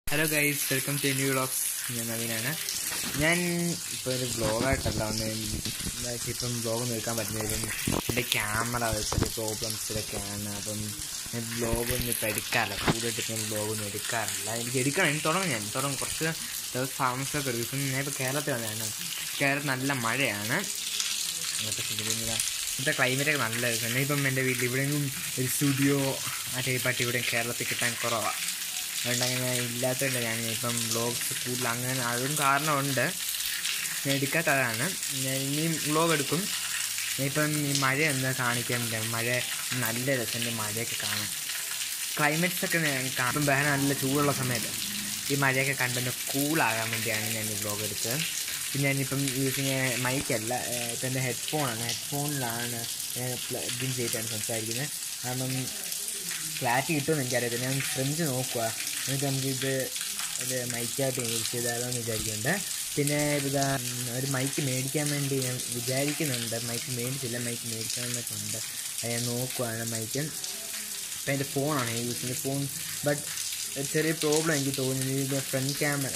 hello guys welcome to new vlogs ഞാൻ നവീനാണ് ഞാൻ ഇപ്പോൾ ഒരു ബ്ലോഗായിട്ടല്ല വന്ന് ഇപ്പം ബ്ലോഗൊന്നും എടുക്കാൻ പറ്റുന്നില്ല എൻ്റെ ക്യാമറ ചില പ്രോബ്ലംസിലൊക്കെയാണ് അപ്പം ഞാൻ ബ്ലോഗൊന്നും ഇപ്പോൾ എടുക്കാറില്ല കൂടുതലായിട്ട് ഇപ്പം ബ്ലോഗൊന്നും എടുക്കാറില്ല എനിക്ക് എടുക്കണം എനിക്ക് തുടങ്ങും ഞാൻ തുടങ്ങും കുറച്ച് ദിവസം താമസമൊക്കെ എടുക്കും ഇപ്പം ഞാൻ ഇപ്പോൾ കേരളത്തിൽ വന്നതാണ് കേരളത്തിൽ നല്ല മഴയാണ് അങ്ങനത്തെ സ്ഥിതിയില്ല ഇന്നത്തെ ക്ലൈമറ്റൊക്കെ നല്ല പിന്നെ ഇപ്പം എൻ്റെ വീട്ടിൽ ഇവിടെയെങ്കിലും ഒരു സ്റ്റുഡിയോ ആ ടൈപ്പായിട്ട് ഇവിടെ കേരളത്തിൽ കിട്ടാൻ കുറവാണ് അതുകൊണ്ട് അങ്ങനെ ഇല്ലാത്തതുകൊണ്ട് ഞാൻ ഇപ്പം വ്ളോഗ്സ് കൂടുതൽ അങ്ങനെ അതും കാരണമുണ്ട് ഞാൻ എടുക്കാത്തതാണ് ഞാൻ ഇനിയും വ്ളോഗ് എടുക്കും ഞാൻ ഇപ്പം ഈ മഴ എന്താ കാണിക്കാൻ പറ്റില്ല മഴ നല്ല രസമുണ്ട് മഴയൊക്കെ കാണാൻ ക്ലൈമറ്റ്സ് ഒക്കെ ഞാൻ കാണും ഇപ്പം ബഹന നല്ല ചൂടുള്ള സമയത്ത് ഈ മഴയൊക്കെ കണ്ടൊന്ന് കൂളാകാൻ വേണ്ടിയാണ് ഞാൻ ഈ വ്ളോഗ് എടുത്തത് പിന്നെ ഞാനിപ്പം യൂസിങ് മൈക്കല്ല ഇപ്പം എൻ്റെ ഹെഡ്ഫോണാണ് ഹെഡ്ഫോണിലാണ് ഞാൻ പ്ലഗിൻ ചെയ്തിട്ടാണ് സംസാരിക്കുന്നത് കാരണം ക്ലാരിറ്റി കിട്ടുമെന്ന് എനിക്കറിയത്തില്ല ഞാൻ ശ്രമിച്ച് നോക്കുക എന്നിട്ട് നമുക്കിത് ഒരു മൈക്കായിട്ട് യൂസ് ചെയ്താലോ എന്ന് വിചാരിക്കുന്നുണ്ട് പിന്നെ ഇതാ ഒരു മൈക്ക് മേടിക്കാൻ വേണ്ടി ഞാൻ വിചാരിക്കുന്നുണ്ട് മൈക്ക് മേടിച്ചില്ല മൈക്ക് മേടിക്കണമെന്നൊക്കെ ഉണ്ട് അത് ഞാൻ നോക്കുവാണ് മൈക്ക് ഇപ്പം എൻ്റെ ഫോണാണ് യൂസ് ചെയ്യുന്നത് ഫോൺ ബട്ട് ചെറിയ പ്രോബ്ലം എനിക്ക് തോന്നുന്നത് ഇത് ഫ്രണ്ട് ക്യാമറ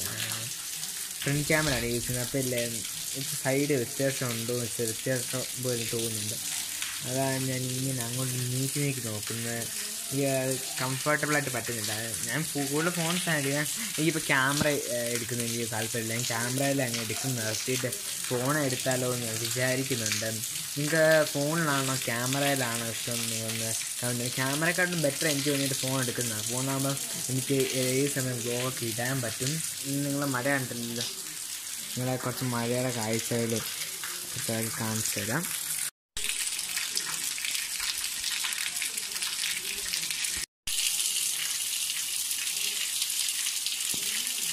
ഫ്രണ്ട് ക്യാമറയാണ് യൂസ് ചെയ്യുന്നത് അപ്പോൾ ഇല്ലേ സൈഡ് വ്യത്യാസമുണ്ടോ എന്ന് വെച്ചാൽ വ്യത്യാസം പോലെ തോന്നുന്നുണ്ട് അതാണ് ഞാൻ ഇങ്ങനെ അങ്ങോട്ട് നീക്കി നീക്കി നോക്കുന്നത് എനിക്ക് കംഫർട്ടബിളായിട്ട് പറ്റുന്നില്ല ഞാൻ കൂടുതൽ ഫോൺ ഞാൻ എനിക്കിപ്പോൾ ക്യാമറ എടുക്കുന്ന എനിക്ക് താല്പര്യമില്ല ഞാൻ ക്യാമറയിൽ അങ്ങ് എടുക്കുന്ന നിർത്തിയിട്ട് ഫോൺ എടുത്താലോ എന്ന് വിചാരിക്കുന്നുണ്ട് നിങ്ങൾക്ക് ഫോണിലാണോ ക്യാമറയിലാണോ ഇഷ്ടം എന്ന് കാരണം ക്യാമറയെക്കാട്ടും ബെറ്റർ എനിക്ക് വേണ്ടിയിട്ട് ഫോൺ എടുക്കുന്നതാണ് ഫോണാകുമ്പോൾ എനിക്ക് ഏത് സമയം ബ്ലോഗൊക്കെ ഇടാൻ പറ്റും നിങ്ങൾ മഴ കണ്ടിട്ടുണ്ടല്ലോ നിങ്ങളെ കുറച്ച് മഴയുടെ കാഴ്ചകൾ കാണിച്ചു തരാം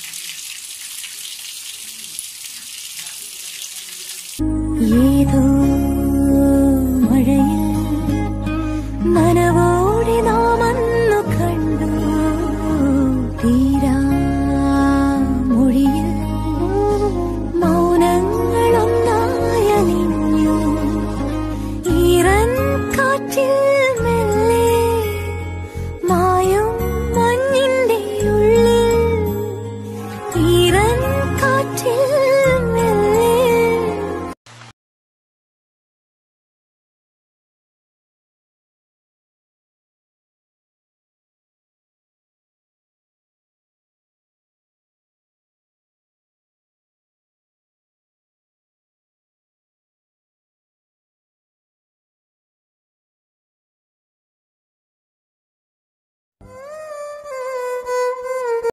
ഏതോ